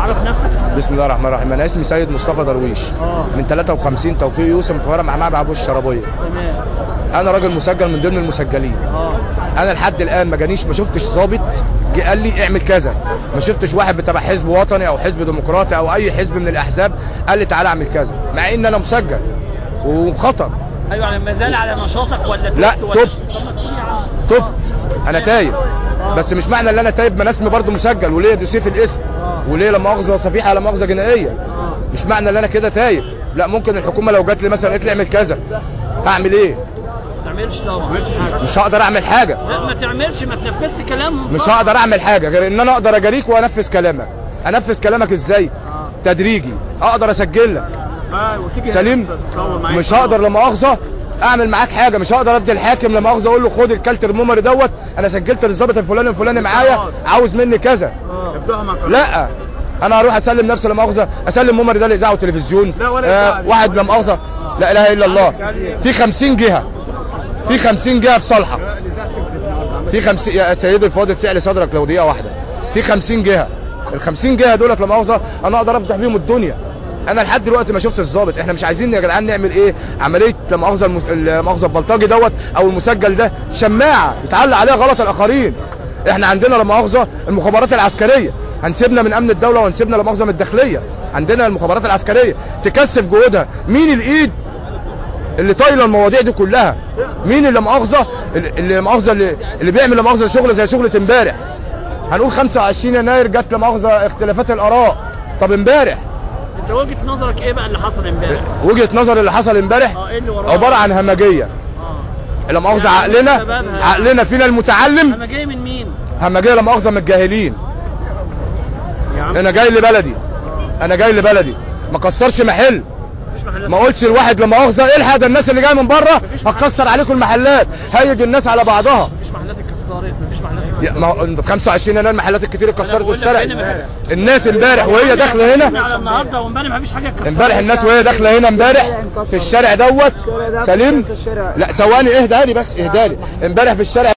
عرف نفسك بسم الله الرحمن الرحيم انا اسمي سيد مصطفى درويش اه من 53 توفيق يوسف متفرع مع معبد ابو الشرابيه تمام انا راجل مسجل من ضمن المسجلين اه انا لحد الان ما جانيش ما شفتش ضابط جه قال لي اعمل كذا ما شفتش واحد بتاع حزب وطني او حزب ديمقراطي او اي حزب من الاحزاب قال لي تعالى اعمل كذا مع ان انا مسجل وخطر ايوه يعني ما زال على نشاطك ولا لا، تبت ولا تبت. تبت انا تايب بس مش معنى ان انا تايب ما انا اسمي برضه مسجل وليا دوسيه في الاسم وليا لا مؤاخذه صفيحه لا مؤاخذه جنائيه مش معنى ان انا كده تايب لا ممكن الحكومه لو جات لي مثلا قالت لي اعمل كذا هعمل ايه ما تعملش طبعا مش هقدر اعمل حاجه لا ما تعملش ما تنفذش كلامهم مش هقدر اعمل حاجه غير ان انا اقدر اجاريك وانفذ كلامك انفذ كلامك ازاي تدريجي اقدر اسجل لك سليم مش هقدر لا مؤاخذه اعمل معاك حاجه مش هقدر ادي الحاكم لا مؤاخذه اقول له خد الكالت الميموري دوت انا سجلت للظابط الفلاني الفلاني معايا عاوز مني كذا لا انا هروح اسلم نفسي لا مؤاخذه اسلم ميموري ده لاذاعه وتلفزيون لا ولا آه إذاعة. واحد لا مؤاخذه لا اله الا الله في 50 جهه في 50 جهه في صالحه في 50 يا سيدي الفاضل سعلي صدرك لو دقيقه واحده في 50 جهه ال 50 جهه دولت لا مؤاخذه انا اقدر افتح بيهم الدنيا انا لحد دلوقتي ما شفت الظابط احنا مش عايزين يا جدعان نعمل ايه عمليه لا مؤاخذه المس... لا مؤاخذه البلطجي دوت او المسجل ده شماعه يتعلق عليها غلط الاخرين احنا عندنا لا مؤاخذه المخابرات العسكريه هنسيبنا من امن الدوله وهنسيبنا لا مؤاخذه من الداخليه عندنا المخابرات العسكريه تكثف جهودها مين الايد اللي طايله المواضيع دي كلها مين اللي مؤاخذه اللي- اللي مؤاخذه اللي, اللي بيعمل لا مؤاخذه شغل زي شغله امبارح هنقول 25 يناير جت لا مؤاخذه اختلافات الاراء طب امبارح انت وجهه نظرك ايه بقى اللي حصل امبارح؟ وجهه نظر اللي حصل امبارح اه ايه اللي وراه؟ عباره عن همجيه اه لا مؤاخذه يعني عقلنا سببها- عقلنا فينا المتعلم انا جاي من مين؟ همجيه لا مؤاخذه من الجاهلين يا عم انا جاي لبلدي انا جاي لبلدي ما كسرش محل مفيش محلات ما قلتش لواحد لا مؤاخذه الحق ده الناس اللي جايه من بره هتكسر عليكم المحلات هيج الناس على بعضها مفيش محلات اتكسرت مفيش محلات يا- اتكسرت ما هو في 25 يناير المحلات الكتير اتكسرت بقول لك واتسرقت هنا امبارح. الناس امبارح وهي داخله هنا على النهارده وامبارح مفيش حاجه اتكسرت امبارح الناس وهي داخله هنا امبارح في الشارع دوت سليم لا ثواني اهدى لي بس اهدى لي امبارح في الشارع